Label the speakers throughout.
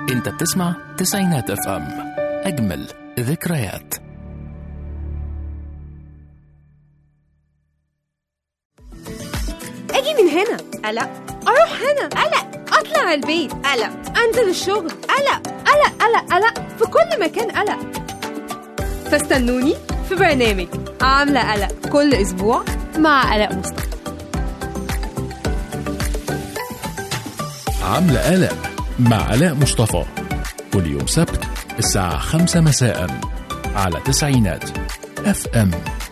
Speaker 1: انت بتسمع تسعينات اف ام اجمل ذكريات
Speaker 2: اجي من هنا قلق اروح هنا قلق اطلع البيت قلق انزل الشغل قلق قلق قلق قلق في كل مكان قلق فاستنوني في برنامج عاملة قلق كل اسبوع مع قلق مصطفى
Speaker 1: عاملة قلق مع علاء مصطفى كل يوم سبت الساعة خمسة مساء على تسعينات اف ام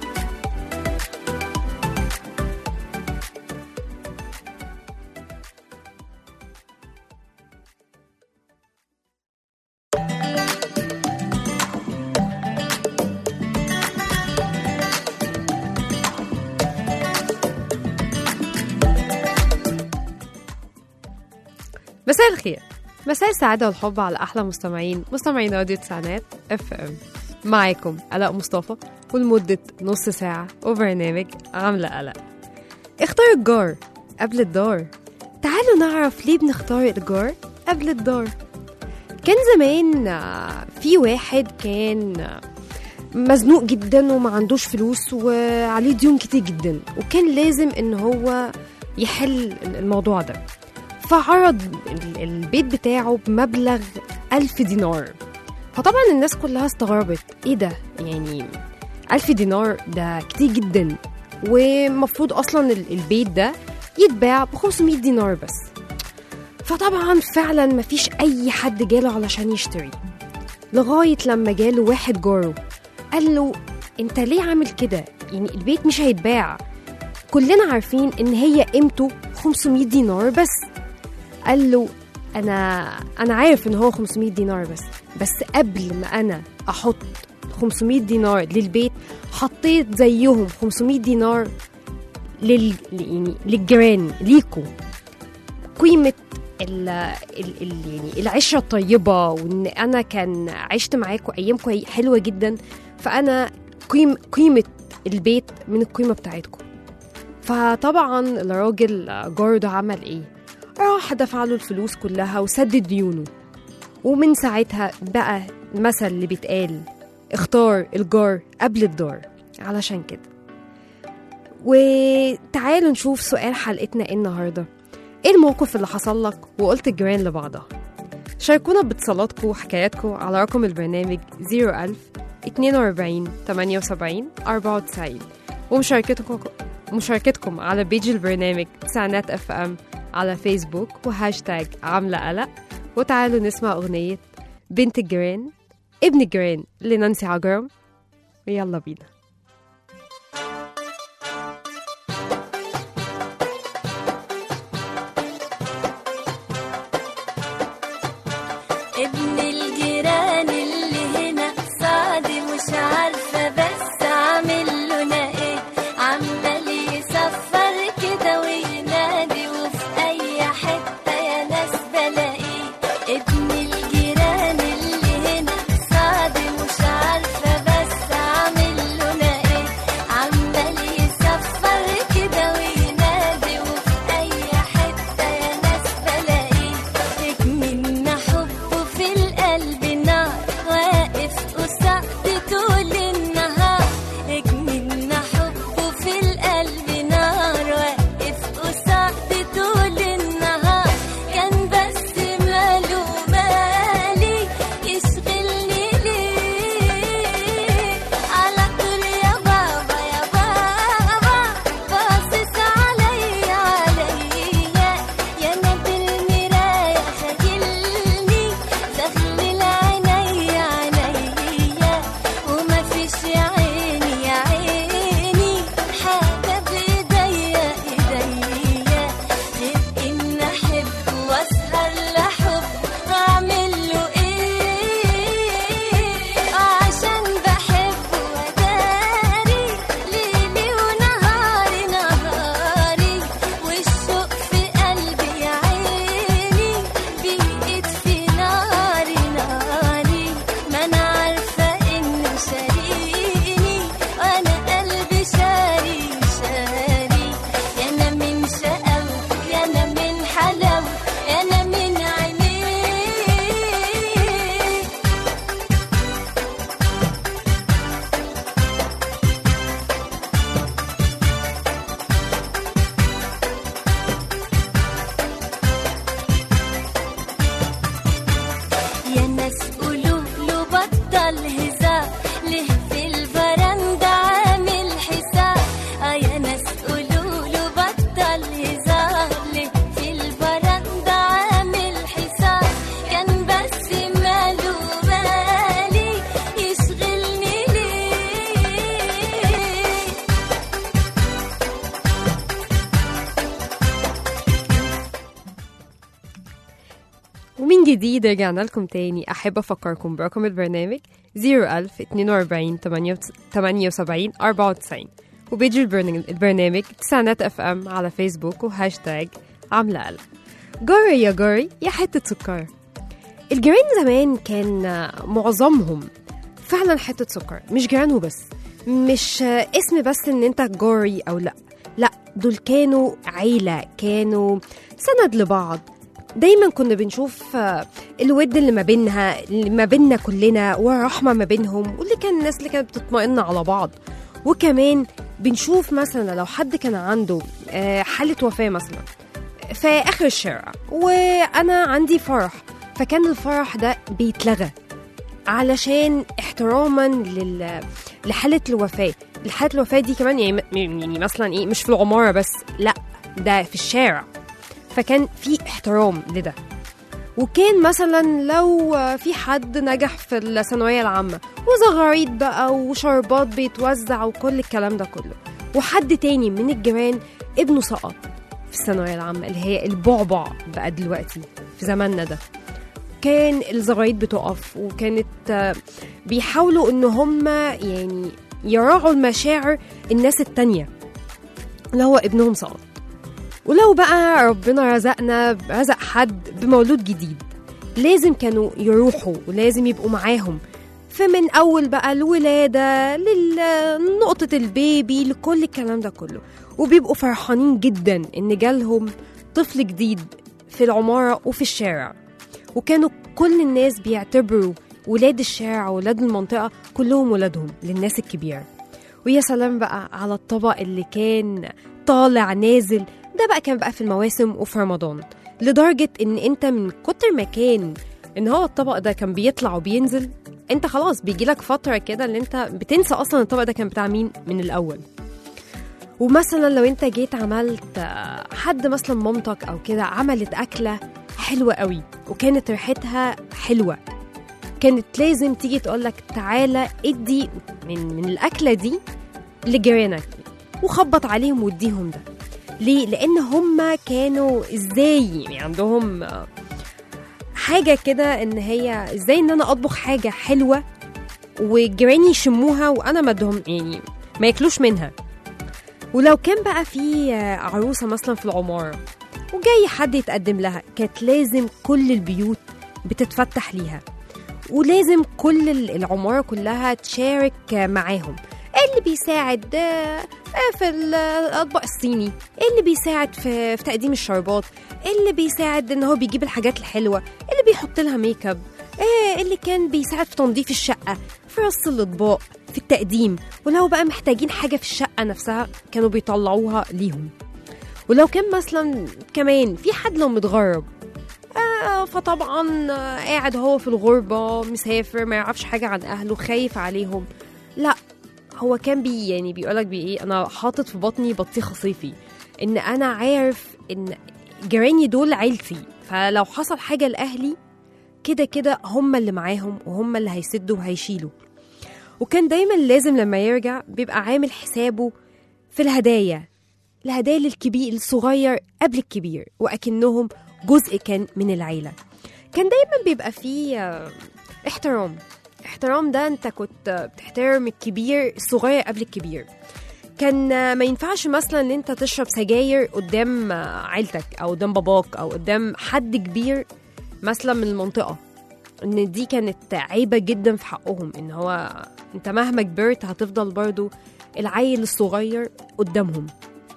Speaker 2: مساء الخير مساء السعادة والحب على أحلى مستمعين مستمعين راديو تسعينات اف ام معاكم علاء مصطفى ولمدة نص ساعة وبرنامج عاملة قلق اختار الجار قبل الدار تعالوا نعرف ليه بنختار الجار قبل الدار كان زمان آه، في واحد كان آه، مزنوق جدا وما عندوش فلوس وعليه ديون كتير جدا وكان لازم ان هو يحل الموضوع ده فعرض ال- البيت بتاعه بمبلغ ألف دينار فطبعا الناس كلها استغربت ايه ده يعني ألف دينار ده كتير جدا ومفروض أصلا ال- البيت ده يتباع ب 500 دينار بس فطبعا فعلا مفيش أي حد جاله علشان يشتري لغاية لما جاله واحد جاره قال له انت ليه عامل كده يعني البيت مش هيتباع كلنا عارفين ان هي قيمته 500 دينار بس قال له انا انا عارف ان هو 500 دينار بس بس قبل ما انا احط 500 دينار للبيت حطيت زيهم 500 دينار لل يعني للجيران ليكوا قيمة ال ال ال يعني العشرة الطيبة وإن أنا كان عشت معاكم أيام كوي حلوة جدا فأنا قيم قيمة البيت من القيمة بتاعتكم فطبعا الراجل جاره ده عمل إيه؟ راح دفع له الفلوس كلها وسدد ديونه ومن ساعتها بقى المثل اللي بيتقال اختار الجار قبل الدار علشان كده وتعالوا نشوف سؤال حلقتنا ايه النهارده ايه الموقف اللي حصل لك وقلت الجيران لبعضها شاركونا باتصالاتكم وحكاياتكم على رقم البرنامج 01000 42 78 94 ومشاركتكم مشاركتكم على بيج البرنامج تسعينات اف ام على فيسبوك وهاشتاج عاملة قلق وتعالوا نسمع أغنية بنت الجيران ابن الجيران لنانسي عجرم ويلا بينا
Speaker 3: ابن الجيران اللي هنا صعدي مش عارفة بس عامل لنا ايه عمال يصفر كده وينادي وفي اي حتة يا ناس بلاقيه ابن الجيران اللي هنا صعدي مش عارفة بس عامل لنا ايه عمال يصفر كده وينادي وفي اي حتة يا ناس بلاقيه من حبه في القلب
Speaker 2: ومن جديد رجعنا لكم تاني أحب أفكركم برقم البرنامج 01000 42 78 94 وبيج البرنامج, البرنامج تسعينات اف ام على فيسبوك وهاشتاج عاملة قلق جاري يا جاري يا حتة سكر الجيران زمان كان معظمهم فعلا حتة سكر مش جيران وبس مش اسم بس ان انت جاري او لا لا دول كانوا عيلة كانوا سند لبعض دايما كنا بنشوف آه، الود اللي ما بينها اللي ما بيننا كلنا والرحمة ما بينهم واللي كان الناس اللي كانت بتطمئن على بعض وكمان بنشوف مثلا لو حد كان عنده آه، حالة وفاة مثلا في آخر الشارع وأنا عندي فرح فكان الفرح ده بيتلغى علشان احتراما لل... لحالة الوفاة لحالة الوفاة دي كمان يعني, يعني مثلا ايه مش في العمارة بس لا ده في الشارع فكان في احترام لده وكان مثلا لو في حد نجح في الثانوية العامة وزغاريد بقى وشربات بيتوزع وكل الكلام ده كله وحد تاني من الجيران ابنه سقط في الثانوية العامة اللي هي البعبع بقى دلوقتي في زماننا ده كان الزغاريد بتقف وكانت آه، بيحاولوا ان هم يعني يراعوا المشاعر الناس التانية اللي هو ابنهم سقط ولو بقى ربنا رزقنا رزق حد بمولود جديد لازم كانوا يروحوا ولازم يبقوا معاهم فمن اول بقى الولاده لنقطه البيبي لكل الكلام ده كله وبيبقوا فرحانين جدا ان جالهم طفل جديد في العماره وفي الشارع وكانوا كل الناس بيعتبروا ولاد الشارع ولاد المنطقه كلهم ولادهم للناس الكبيره ويا سلام بقى على الطبق اللي كان طالع نازل ده بقى كان بقى في المواسم وفي رمضان لدرجة ان انت من كتر ما كان ان هو الطبق ده كان بيطلع وبينزل انت خلاص بيجيلك فترة كده اللي انت بتنسى اصلا الطبق ده كان بتاع مين من الاول ومثلا لو انت جيت عملت آه، حد مثلا مامتك او كده عملت اكلة حلوة قوي وكانت ريحتها حلوة كانت لازم تيجي تقولك تعالى ادي من من الاكلة دي لجيرانك وخبط عليهم واديهم ده ليه؟ لأن هم كانوا ازاي يعني عندهم آه، حاجة كده إن هي ازاي إن أنا أطبخ حاجة حلوة وجيراني يشموها وأنا ما ادهم يعني ما ياكلوش منها ولو كان بقى في آه، عروسة مثلا في العمارة وجاي حد يتقدم لها كانت لازم كل البيوت بتتفتح ليها ولازم كل ال- العمارة كلها تشارك آه، معاهم اللي بيساعد آه، في الاطباق الصيني اللي بيساعد في, في تقديم الشربات اللي بيساعد ان هو بيجيب الحاجات الحلوه اللي بيحط لها ميك اب إيه اللي كان بيساعد في تنظيف الشقه في رص الاطباق في التقديم ولو بقى محتاجين حاجه في الشقه نفسها كانوا بيطلعوها ليهم ولو كان مثلا كمان في حد لو متغرب آه فطبعا آه، قاعد هو في الغربة مسافر ما يعرفش حاجة عن أهله خايف عليهم لا هو كان بي يعني بيقولك بي ايه انا حاطط في بطني بطيخه صيفي ان انا عارف ان جيراني دول عيلتي فلو حصل حاجه لاهلي كده كده هم اللي معاهم وهم اللي هيسدوا وهيشيلوا وكان دايما لازم لما يرجع بيبقى عامل حسابه في الهدايا الهدايا للكبير الصغير قبل الكبير وأكنهم جزء كان من العيلة كان دايما بيبقى فيه آه، احترام احترام ده انت كنت بتحترم الكبير الصغير قبل الكبير كان آه، ما ينفعش مثلا ان انت تشرب سجاير قدام آه، عيلتك او قدام باباك او قدام حد كبير مثلا من المنطقة ان دي كانت عيبة جدا في حقهم ان هو انت مهما كبرت هتفضل برضو العيل الصغير قدامهم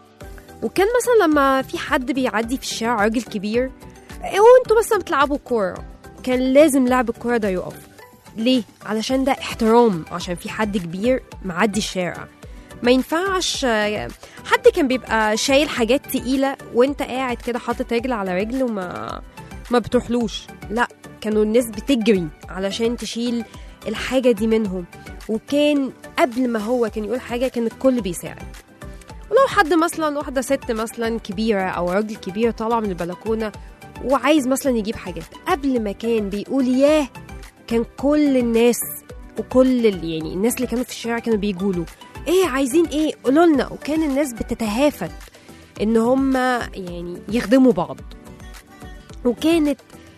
Speaker 2: وكان مثلا لما في حد بيعدي في الشارع راجل كبير إيه وانتوا مثلا بتلعبوا كورة كان لازم لعب الكورة ده يقف ليه؟ علشان ده احترام عشان في حد كبير معدي الشارع ما ينفعش آه، حد كان بيبقى شايل حاجات تقيلة وانت قاعد كده حاطط رجل على رجل وما ما بتروحلوش لا كانوا الناس بتجري علشان تشيل الحاجة دي منهم وكان قبل ما هو كان يقول حاجة كان الكل بيساعد ولو حد مثلا واحدة ست مثلا كبيرة أو راجل كبير طالع من البلكونة وعايز مثلا يجيب حاجات قبل ما كان بيقول ياه كان كل الناس وكل ال- يعني الناس اللي كانوا في الشارع كانوا بيقولوا ايه عايزين ايه قولوا لنا وكان الناس بتتهافت ان هم يعني يخدموا بعض وكانت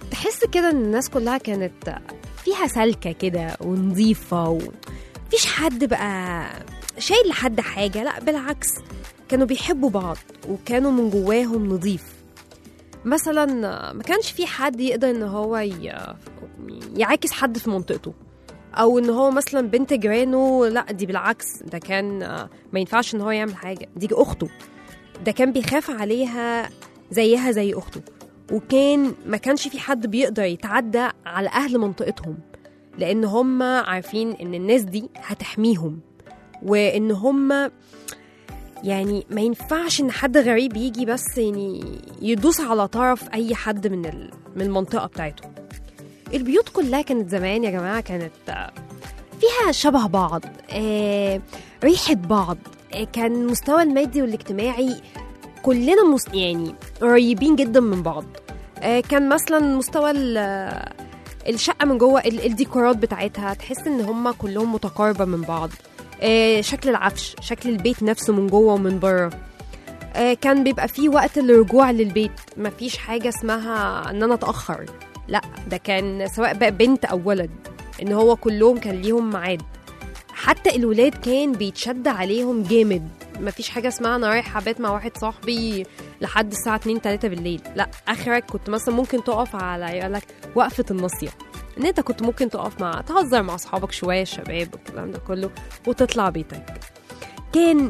Speaker 2: تحس كده ان الناس كلها كانت فيها سالكة كده ونظيفة ومفيش حد بقى شايل لحد حاجة لا بالعكس كانوا بيحبوا بعض وكانوا من جواهم نظيف مثلا ما كانش في حد يقدر ان هو ي- يعاكس حد في منطقته او ان هو مثلا بنت جيرانه لا دي بالعكس ده كان ما ينفعش ان هو يعمل حاجه دي اخته ده كان بيخاف عليها زيها زي اخته وكان ما كانش في حد بيقدر يتعدى على اهل منطقتهم لان هم عارفين ان الناس دي هتحميهم وان هم يعني ما ينفعش ان حد غريب يجي بس يعني يدوس على طرف اي حد من ال- من المنطقه بتاعته البيوت كلها كانت زمان يا جماعه كانت آه، فيها شبه بعض آه، ريحه بعض آه، كان المستوى المادي والاجتماعي كلنا مس... يعني قريبين جدا من بعض آه، كان مثلا مستوى ال- آه، الشقه من جوه ال- الديكورات بتاعتها تحس ان هم كلهم متقاربه من بعض آه، شكل العفش شكل البيت نفسه من جوه ومن بره آه، كان بيبقى فيه وقت للرجوع للبيت مفيش حاجة اسمها ان انا اتأخر لا ده كان سواء بقى بنت او ولد ان هو كلهم كان ليهم ميعاد حتى الولاد كان بيتشد عليهم جامد مفيش حاجة اسمها انا رايح ابات مع واحد صاحبي لحد الساعة 2 3 بالليل لا اخرك كنت مثلا ممكن تقف على يقولك وقفة الناصية ان انت كنت ممكن تقف مع تهزر مع اصحابك شوية شباب والكلام ده كله وتطلع بيتك كان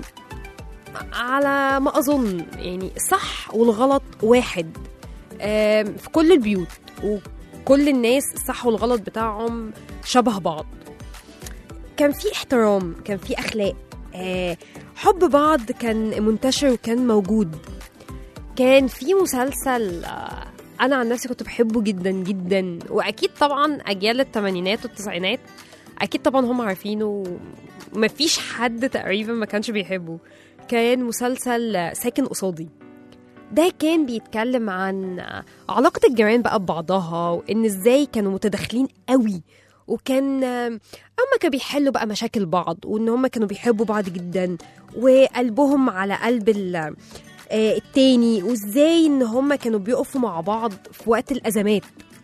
Speaker 2: على ما اظن يعني الصح والغلط واحد آم، في كل البيوت وكل الناس الصح والغلط بتاعهم شبه بعض كان في احترام كان في اخلاق آه، حب بعض كان منتشر وكان موجود كان في مسلسل آه، انا عن نفسي كنت بحبه جدا جدا واكيد طبعا اجيال الثمانينات والتسعينات اكيد طبعا هم عارفينه مفيش حد تقريبا ما كانش بيحبه كان مسلسل ساكن قصادي ده كان بيتكلم عن علاقة الجيران بقى ببعضها وإن إزاي كانوا متداخلين قوي وكان هما كانوا بيحلوا بقى مشاكل بعض وإن هما كانوا بيحبوا بعض جدا وقلبهم على قلب ال- آه، التاني وإزاي إن هما كانوا بيقفوا مع بعض في وقت الأزمات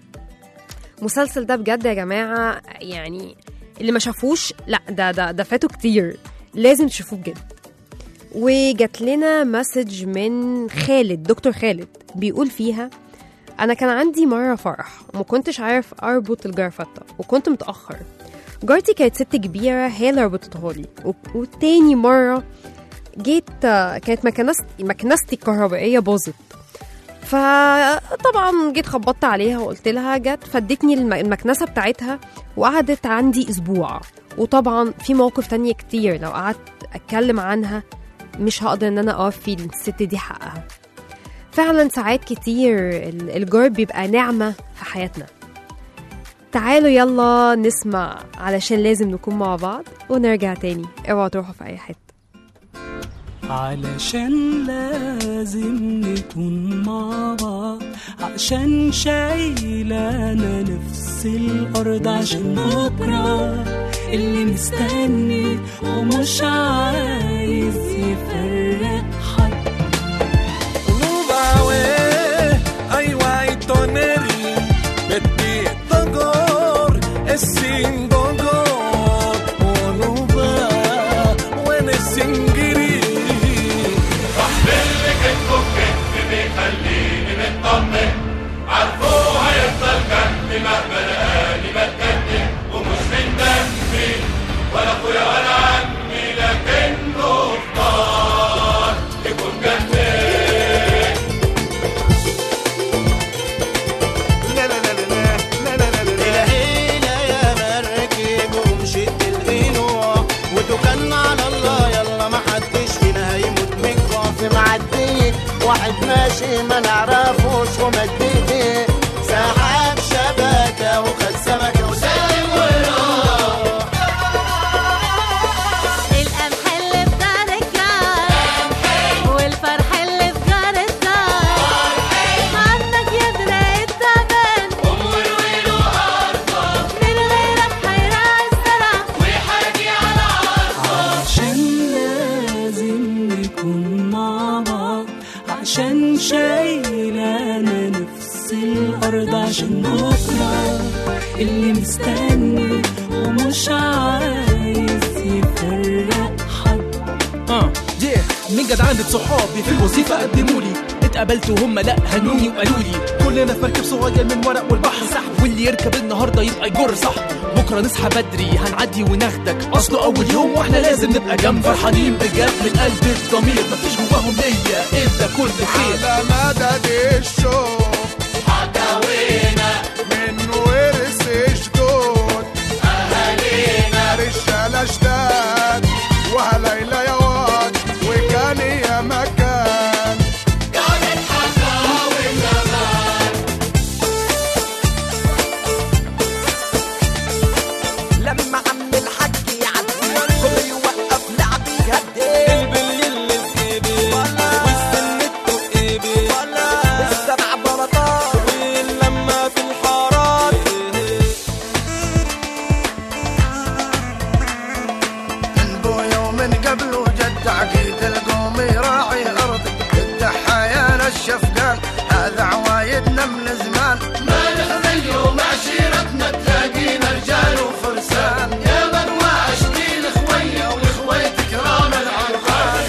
Speaker 2: المسلسل ده بجد يا جماعة يعني اللي ما شافوش لا ده ده ده فاتوا كتير لازم تشوفوه بجد وجات لنا مسج من خالد دكتور خالد بيقول فيها انا كان عندي مره فرح وما كنتش عارف اربط الجرافته وكنت متاخر جارتي كانت ست كبيره هي اللي ربطتها لي و- وتاني مره جيت آه، كانت مكنستي مكنستي الكهربائيه باظت فطبعا جيت خبطت عليها وقلت لها جت فدتني الم- المكنسه بتاعتها وقعدت عندي اسبوع وطبعا في مواقف تانية كتير لو قعدت اتكلم عنها مش هقدر ان انا اوفي للست دي حقها فعلا ساعات كتير ال- الجار بيبقى نعمة في حياتنا تعالوا يلا نسمع علشان لازم نكون مع بعض ونرجع تاني اوعوا تروحوا في اي حتة
Speaker 4: علشان لازم نكون مع بعض عشان شايلانا نفس الأرض عشان بكرة اللي مستني ومش عايز يفرق حد
Speaker 5: Lubawe, ai guai toneri, beti togor, esin gogor, onuba, wen esingiri. لا لا لا لا لا لا لا لا
Speaker 6: العيلة يا مركب ومشيت الغنوة وتوكلنا على الله يلا ما حدش فينا هيموت من الجوع في معدية واحد ماشي ما نعرفوش ومد ايديه سحب شبكة وخد سمكة وسلم وراح
Speaker 3: القمح اللي في دار الجار والفرح اللي في جار الدار عنك يا دراع التعبان من غيرك هيراعي الزرع
Speaker 4: عشان لازم نكون مع بعض عشان شايلانا نفس الأرض الأرض عشان بكرة اللي مستني ومش عايز يفرق حد
Speaker 7: اه yeah. من جدعان صحابي في الوظيفة قدمولي اتقبلت وهم لا هنوني وقالوا لي كلنا في مركب صغير من ورق والبحر صح واللي يركب النهارده يبقى يجر صح بكره نصحى بدري هنعدي وناخدك اصله اول يوم واحنا لازم نبقى جنب فرحانين بجد من قلب الضمير مفيش جواهم ليا الا كل خير
Speaker 5: على مدد الشوق حكاوينا من ورث جدود أهالينا رجالة جداد وهليلة يا واد وكان يا مكان
Speaker 8: لما عم الحاج يعدي كله يوقف لعب يهدي البليل في ايدي والسنته في ايدي السبع بلاطات واللمه في الحارات
Speaker 6: من بويا ومن قبله جد عقيد القوم يراعي ارضك التحايا الشفقان هذا عوايدنا من زمان ما نخذل يوم عشيرتنا تلاقينا رجال وفرسان يا من وعشتي الاخوية والاخوية كرام العرفان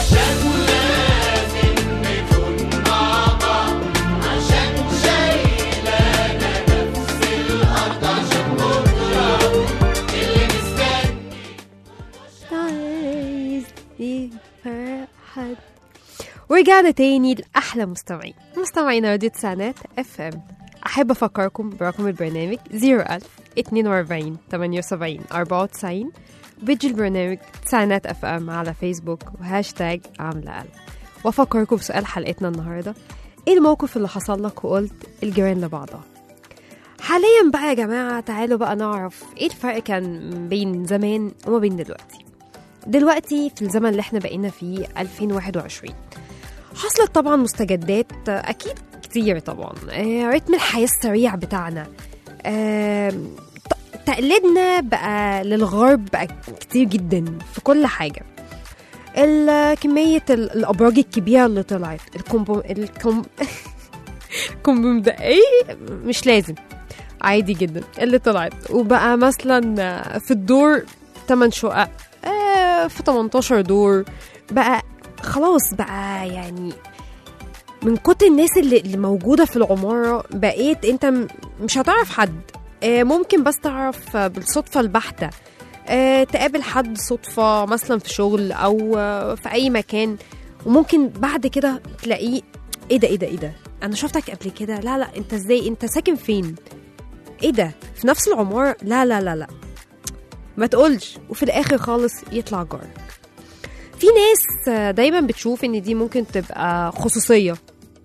Speaker 2: عايز يفرق حد ورجعنا تاني لأحلى مستمعين مستمعين راديو تسعينات اف ام أحب أفكركم برقم البرنامج 01000 42 78 94 بيج البرنامج تسعينات اف ام على فيسبوك وهاشتاج عاملة قلب وأفكركم بسؤال حلقتنا النهاردة ايه الموقف اللي حصل لك وقلت الجيران لبعضها حاليا بقى يا جماعة تعالوا بقى نعرف ايه الفرق كان بين زمان وما بين دلوقتي دلوقتي في الزمن اللي احنا بقينا فيه 2021 حصلت طبعا مستجدات آه، اكيد كتير طبعا آه، رتم الحياة السريع بتاعنا آه، ت- تقليدنا بقى للغرب بقى كتير جدا في كل حاجة ال- كمية ال- الأبراج الكبيرة اللي طلعت الكومبو الكم كومبو ده ايه مش لازم عادي جدا اللي طلعت وبقى مثلا في الدور 8 شقق آه، في 18 دور بقى خلاص بقى يعني من كتر الناس اللي, اللي موجودة في العمارة بقيت انت م- مش هتعرف حد آه، ممكن بس تعرف آه، بالصدفة البحتة آه، تقابل حد صدفة مثلا في شغل أو آه، في أي مكان وممكن بعد كده تلاقيه ايه ده ايه ده ايه ده انا شفتك قبل كده لا لا انت ازاي انت ساكن فين ايه ده في نفس العمارة لا لا لا لا ما تقولش وفي الاخر خالص يطلع جارك في ناس آه، دايما بتشوف ان دي ممكن تبقى خصوصية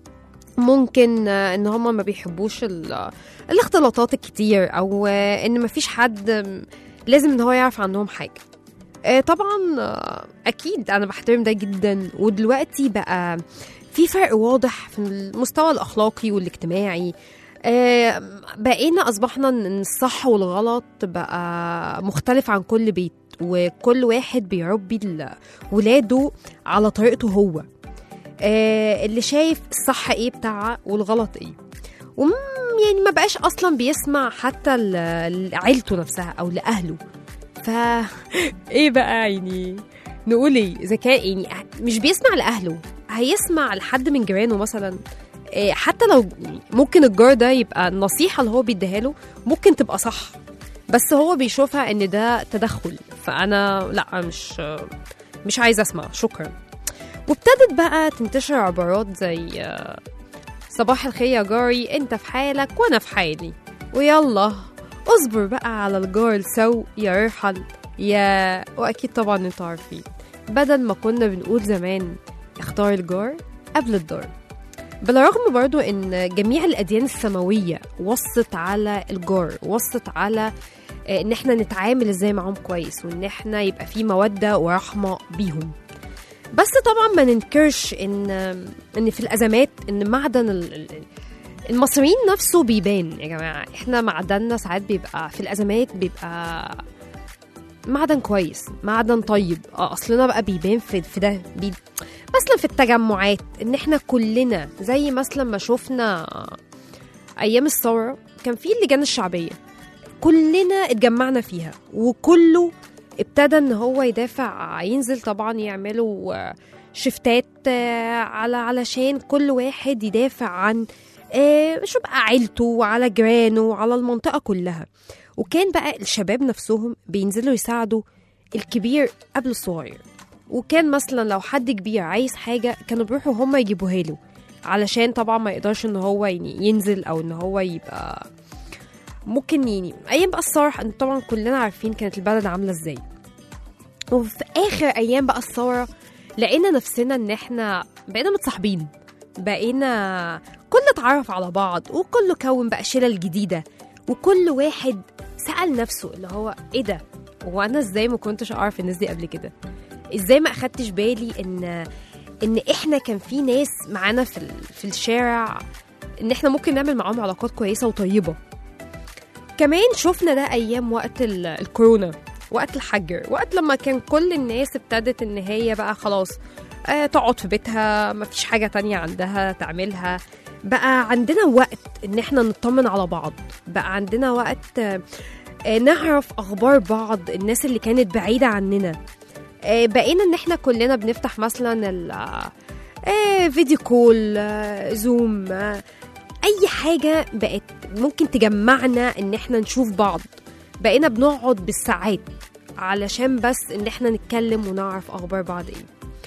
Speaker 2: ممكن آه، ان هم ما بيحبوش ال- الاختلاطات الكتير او آه، ان ما فيش حد آم، لازم ان هو يعرف عنهم حاجة آه، طبعا آه، اكيد انا بحترم ده جدا ودلوقتي بقى في فرق واضح في المستوى الاخلاقي والاجتماعي آه، بقينا اصبحنا ان الصح والغلط بقى مختلف عن كل بيت وكل واحد بيربي ال- ولاده على طريقته هو آه، اللي شايف الصح ايه بتاعه والغلط ايه وم يعني ما بقاش اصلا بيسمع حتى ل- لعيلته نفسها او لاهله ف ايه بقى يعني نقول ايه اذا كان يعني مش بيسمع لاهله هيسمع لحد من جيرانه مثلا إيه، حتى لو ممكن الجار ده يبقى النصيحة اللي هو بيديها له ممكن تبقى صح بس هو بيشوفها ان ده تدخل فانا لا مش مش عايزه اسمع شكرا وابتدت بقى تنتشر عبارات زي آه، صباح الخير يا جاري انت في حالك وانا في حالي ويلا اصبر بقى على الجار السوء يا يرحل يا واكيد طبعا انتوا عارفين بدل ما كنا بنقول زمان اختار الجار قبل الدار بالرغم برضو ان جميع الاديان السماويه وصت على الجار وصت على آه، ان احنا نتعامل ازاي معاهم كويس وان احنا يبقى في موده ورحمه بيهم بس طبعا ما ننكرش ان ان في الازمات ان معدن ال- ال- المصريين نفسه بيبان يا جماعه احنا معدننا ساعات بيبقى في الازمات بيبقى معدن كويس معدن طيب اه اصلنا بقى بيبان في, في ده بي مثلا في التجمعات ان احنا كلنا زي مثلا ما شفنا ايام الثوره كان في اللجان الشعبيه كلنا اتجمعنا فيها وكله ابتدى ان هو يدافع ينزل طبعا يعملوا آه، شفتات آه، على علشان كل واحد يدافع عن آه، شو بقى عيلته وعلى جيرانه وعلى المنطقه كلها وكان بقى الشباب نفسهم بينزلوا يساعدوا الكبير قبل الصغير وكان مثلا لو حد كبير عايز حاجه كانوا بيروحوا هم يجيبوها له علشان طبعا ما يقدرش ان هو يعني ينزل او ان هو يبقى ممكن يعني ايام بقى الثوره إن طبعا كلنا عارفين كانت البلد عامله ازاي وفي اخر ايام بقى الثوره لقينا نفسنا ان احنا بقينا متصاحبين بقينا كل اتعرف على بعض وكله كون بقى شلل جديده وكل واحد سأل نفسه اللي هو ايه ده هو انا ازاي ما كنتش اعرف الناس دي قبل كده ازاي ما اخدتش بالي ان ان احنا كان في ناس معانا في ال- في الشارع ان احنا ممكن نعمل معاهم علاقات كويسه وطيبه كمان شفنا ده ايام وقت ال- الكورونا وقت الحجر وقت لما كان كل الناس ابتدت ان هي بقى خلاص آه تقعد في بيتها مفيش حاجه تانية عندها تعملها بقى عندنا وقت ان احنا نطمن على بعض بقى عندنا وقت آه آه، نعرف اخبار بعض الناس اللي كانت بعيده عننا آه، بقينا ان احنا كلنا بنفتح مثلا ال آه، فيديو كول آه، زوم آه، اي حاجه بقت ممكن تجمعنا ان احنا نشوف بعض بقينا بنقعد بالساعات علشان بس ان احنا نتكلم ونعرف اخبار بعض ايه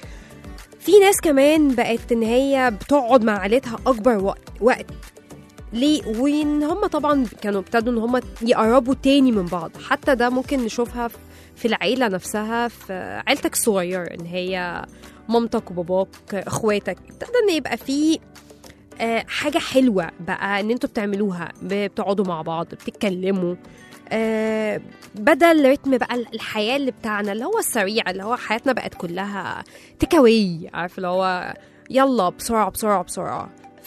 Speaker 2: في ناس كمان بقت ان هي بتقعد مع عيلتها اكبر وقت, وقت. ليه وان هم طبعا كانوا ابتدوا ان هم يقربوا تاني من بعض حتى ده ممكن نشوفها في- في العيله نفسها في عيلتك الصغيره ان هي مامتك وباباك اخواتك ابتدى ان يبقى في آه، حاجه حلوه بقى ان انتوا بتعملوها ب- بتقعدوا مع بعض بتتكلموا آه، بدل رتم بقى الحياه اللي بتاعنا اللي هو السريع اللي هو حياتنا بقت كلها تكاوي عارف اللي هو يلا بسرعه بسرعه بسرعه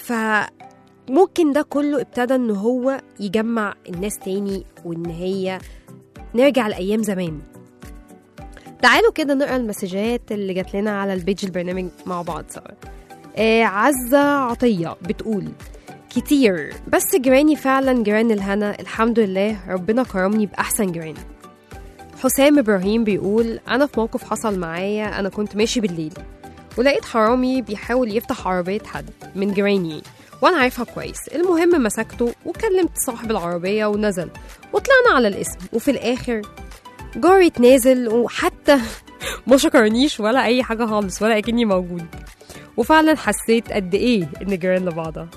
Speaker 2: فممكن ده كله ابتدى ان هو يجمع الناس تاني وان هي نرجع لايام زمان تعالوا كده نقرا المسجات اللي جات لنا على البيج البرنامج مع بعض سوا آه عزة عطية بتقول كتير بس جيراني فعلا جيران الهنا الحمد لله ربنا كرمني بأحسن جيران حسام إبراهيم بيقول أنا في موقف حصل معايا أنا كنت ماشي بالليل ولقيت حرامي بيحاول يفتح عربية حد من جيراني وأنا عارفها كويس المهم مسكته وكلمت صاحب العربية ونزل وطلعنا على الاسم وفي الآخر جاري اتنازل وحتى ما شكرنيش ولا أي حاجة خالص ولا أكني موجود وفعلا حسيت قد ايه ان جيران لبعضها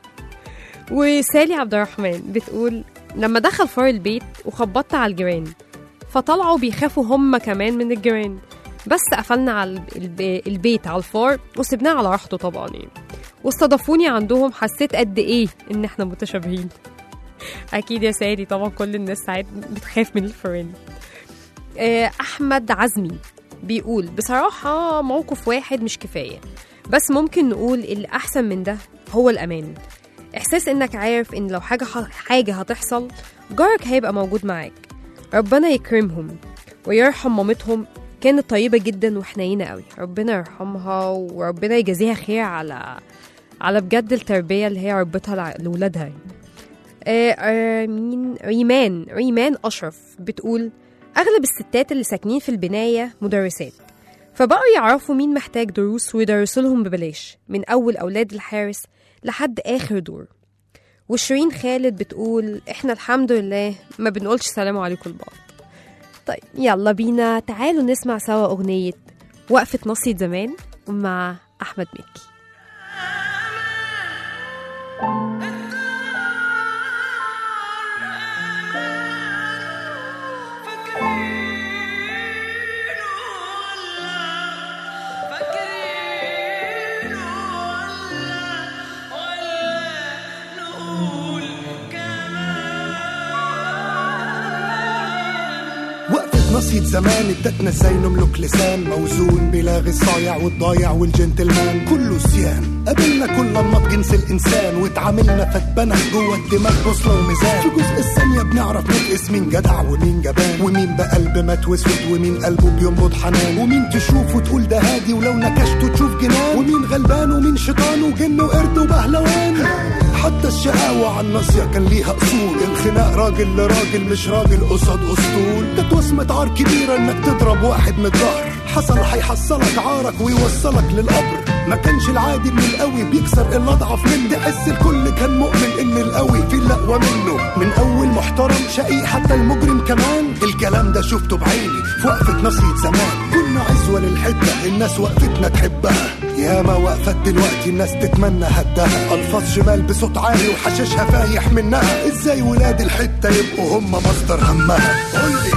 Speaker 2: وسالي عبد الرحمن بتقول لما دخل فار البيت وخبطت على الجيران فطلعوا بيخافوا هم كمان من الجيران بس قفلنا على الب- الب- البيت على الفار وسبناه على راحته طبعا يعني واستضافوني عندهم حسيت قد ايه ان احنا متشابهين اكيد يا سالي طبعا كل الناس ساعات بتخاف من الفئران آه، احمد عزمي بيقول بصراحه موقف واحد مش كفايه بس ممكن نقول اللي احسن من ده هو الامان احساس انك عارف ان لو حاجه حاجه هتحصل جارك هيبقى موجود معاك ربنا يكرمهم ويرحم مامتهم كانت طيبة جدا وحنينة قوي ربنا يرحمها وربنا يجازيها خير على على بجد التربية اللي هي ربتها لع- لولادها يعني. آه آه مين ريمان ريمان أشرف بتقول أغلب الستات اللي ساكنين في البناية مدرسات فبقوا يعرفوا مين محتاج دروس ويدرسوا لهم ببلاش من أول أولاد الحارس لحد آخر دور وشيرين خالد بتقول إحنا الحمد لله ما بنقولش سلام عليكم لبعض طيب يلا بينا تعالوا نسمع سوا أغنية وقفة نصية زمان مع أحمد مكي
Speaker 9: وقفة نصية زمان ادتنا ازاي نملك لسان موزون بلاغي الصايع والضايع والجنتلمان كله سيان قابلنا كل انماط جنس الانسان واتعاملنا فاتبنى جوه الدماغ بوصله وميزان في جزء الثانيه بنعرف نقيس مين جدع ومين جبان ومين بقلب مات واسود ومين قلبه بينبض حنان ومين تشوف وتقول ده هادي ولو نكشته تشوف جنان ومين غلبان ومين شيطان وجن وقرد وبهلوان حتى الشقاوة على الناصية كان ليها أصول الخناق راجل لراجل مش راجل قصاد أسطول كانت وصمة عار كبيرة إنك تضرب واحد من الظهر حصل هيحصلك عارك ويوصلك للقبر ما كانش العادي ان القوي بيكسر الاضعف من ده حس الكل كان مؤمن ان القوي في الاقوى منه من اول محترم شقي حتى المجرم كمان الكلام ده شفته بعيني في وقفه نصية زمان كنا عزوه للحته الناس وقفتنا تحبها ياما وقفت دلوقتي الناس تتمنى هدها الفاظ شمال بصوت عالي وحشاشها فايح منها ازاي ولاد الحته يبقوا هم مصدر همها قولي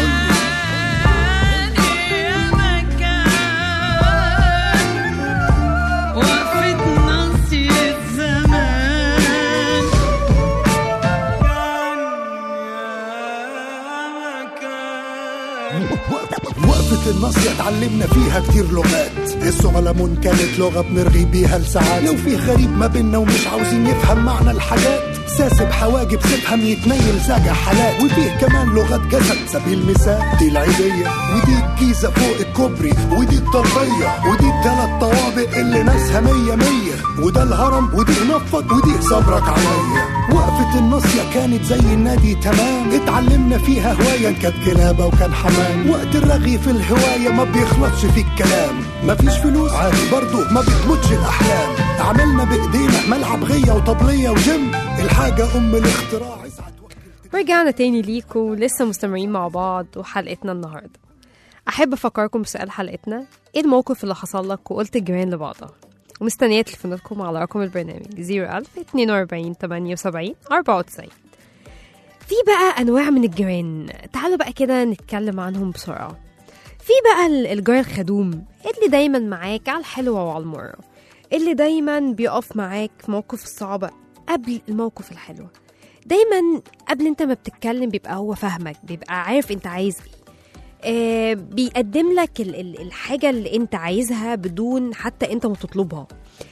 Speaker 9: وقفة الناصية اتعلمنا فيها كتير لغات الصغلمون كانت لغة بنرغي بيها لساعات لو في غريب ما بينا ومش عاوزين يفهم معنى الحاجات ساسب حواجب سيبهم يتنيل زاجع حالات وفيه كمان لغات جسد سبيل المثال دي العيدية ودي الجيزة فوق الكوبري ودي الطلبية ودي التلات طوابق اللي ناسها مية مية وده الهرم ودي نفض ودي صبرك عليا وقفة الناصية كانت زي النادي تمام اتعلمنا فيها هواية كانت كلابة وكان حمام وقت الرغي في الهواية ما بيخلصش في الكلام مفيش فلوس عادي برضه ما بتموتش الأحلام عملنا بإيدينا ملعب غية وطبلية وجيم الحاجة أم الاختراع اسعد
Speaker 2: ورجعنا تاني ليكم لسه مستمرين مع بعض وحلقتنا النهاردة أحب أفكركم بسؤال حلقتنا إيه الموقف اللي حصل لك وقلت الجيران لبعضها ومستنية تليفوناتكم على رقم البرنامج 01000 42 78 94 في بقى أنواع من الجيران تعالوا بقى كده نتكلم عنهم بسرعة في بقى ال- الجار الخدوم اللي دايما معاك على الحلوة وعلى المرة اللي دايما بيقف معاك في مواقف الصعبة قبل الموقف الحلو دايما قبل انت ما بتتكلم بيبقى هو فاهمك بيبقى عارف انت عايز ايه آه بيقدم لك ال- ال- الحاجة اللي انت عايزها بدون حتى انت ما تطلبها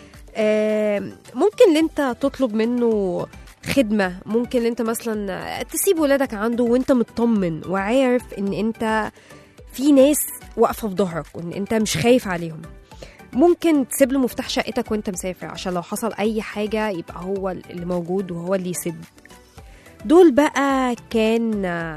Speaker 2: آه ممكن ان انت تطلب منه خدمة ممكن ان انت مثلا تسيب ولادك عنده وانت مطمن وعارف ان انت في ناس واقفة في ظهرك وان انت مش خايف عليهم ممكن تسيب له مفتاح شقتك وانت مسافر عشان لو حصل اي حاجة يبقى هو اللي موجود وهو اللي يسد دول بقى كان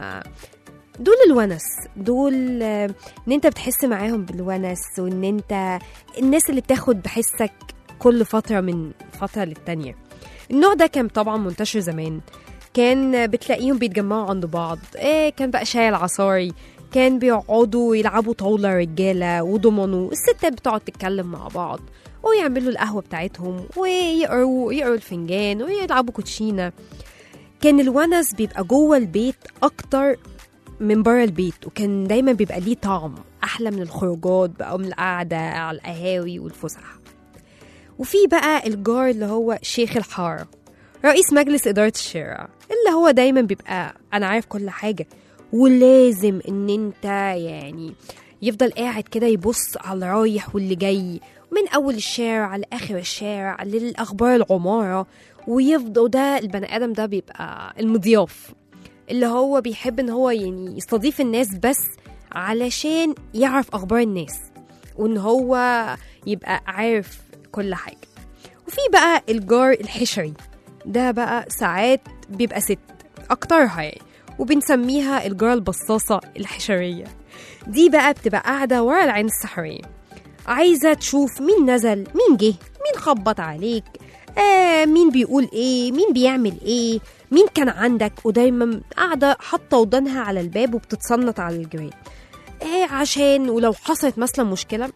Speaker 2: دول الونس دول آه، ان انت بتحس معاهم بالونس وان انت الناس اللي بتاخد بحسك كل فترة من فترة للتانية النوع ده كان طبعا منتشر زمان كان بتلاقيهم بيتجمعوا عند بعض إيه كان بقى شاي العصاري كان بيقعدوا يلعبوا طاولة رجالة وضمنوا الستات بتقعد تتكلم مع بعض ويعملوا القهوة بتاعتهم ويقروا يقروا الفنجان ويلعبوا كوتشينة كان الونس بيبقى جوه البيت أكتر من بره البيت وكان دايما بيبقى ليه طعم أحلى من الخروجات بقى ومن القعدة على القهاوي والفسح وفي بقى الجار اللي هو شيخ الحارة رئيس مجلس إدارة الشارع اللي هو دايما بيبقى أنا عارف كل حاجة ولازم إن أنت يعني يفضل قاعد كده يبص على اللي رايح واللي جاي من أول الشارع لآخر الشارع للأخبار العمارة ويفضل ده البني آدم ده بيبقى المضياف اللي هو بيحب إن هو يعني يستضيف الناس بس علشان يعرف أخبار الناس وإن هو يبقى عارف كل حاجة وفي بقى الجار الحشري ده بقى ساعات بيبقى ست أكترها يعني وبنسميها الجارة البصاصة الحشرية دي بقى بتبقى قاعدة ورا العين السحرية عايزة تشوف مين نزل مين جه مين خبط عليك آه مين بيقول ايه مين بيعمل ايه مين كان عندك ودايما قاعدة حاطة ودانها على الباب وبتتصنت على الجيران ايه عشان ولو حصلت مثلا مشكلة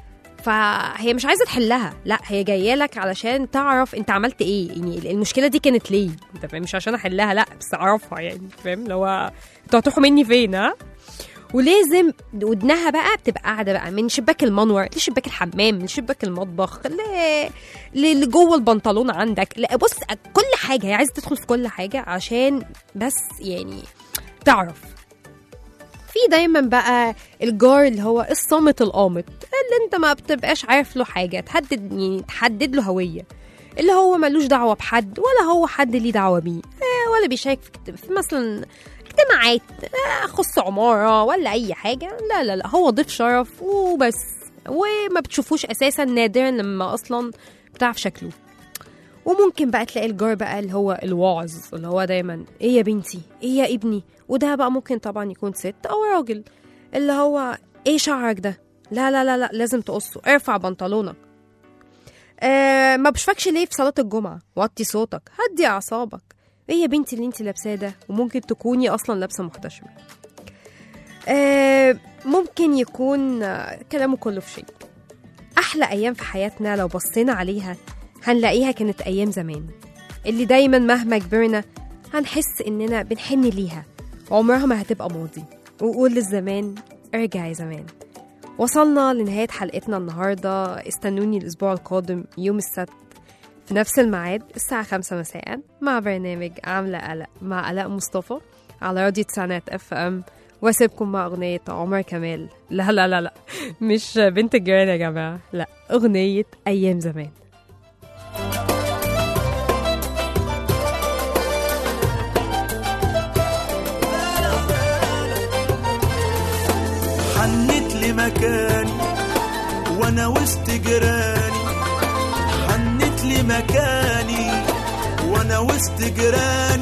Speaker 2: فهي مش عايزه تحلها لا هي جايه لك علشان تعرف انت عملت ايه يعني المشكله دي كانت ليه انت فاهم مش عشان احلها لا بس اعرفها يعني فاهم اللي هو انتوا هتروحوا مني فين ها ولازم ودنها بقى بتبقى قاعده بقى من شباك المنور لشباك الحمام لشباك المطبخ ل... ل- لجوه البنطلون عندك لا بص كل حاجه هي عايزه تدخل في كل حاجه عشان بس يعني تعرف في دايما بقى الجار اللي هو الصامت القامت اللي انت ما بتبقاش عارف له حاجه تحدد يعني تحدد له هويه اللي هو ملوش دعوه بحد ولا هو حد ليه دعوه بيه آه، ولا بيشارك في, كت- في مثلا اجتماعات آه، خص عماره ولا اي حاجه لا لا لا هو ضيف شرف وبس وما بتشوفوش اساسا نادرا لما اصلا بتعرف شكله وممكن بقى تلاقي الجار بقى اللي هو الواعظ اللي هو دايما ايه يا بنتي ايه يا ابني وده بقى ممكن طبعا يكون ست او راجل اللي هو ايه شعرك ده لا لا لا لا لازم تقصه ارفع بنطلونك آه ما بشفكش ليه في صلاة الجمعة وطي صوتك هدي أعصابك ايه يا بنتي اللي انت لابساه ده وممكن تكوني أصلا لابسة محتشمة آه ممكن يكون آه، كلامه كله في شيء أحلى أيام في حياتنا لو بصينا عليها هنلاقيها كانت أيام زمان اللي دايما مهما كبرنا هنحس إننا بنحن ليها عمرها ما هتبقى ماضي وقول للزمان ارجع يا زمان وصلنا لنهاية حلقتنا النهاردة استنوني الأسبوع القادم يوم السبت في نفس الميعاد الساعة خمسة مساء مع برنامج عاملة قلق مع آلاء مصطفى على راديو تسعينات اف ام واسيبكم مع أغنية عمر كمال لا لا لا لا مش بنت الجيران يا جماعة لا أغنية أيام زمان
Speaker 8: حنت لي مكاني وانا وسط جيراني حنت لي مكاني وانا وسط جيراني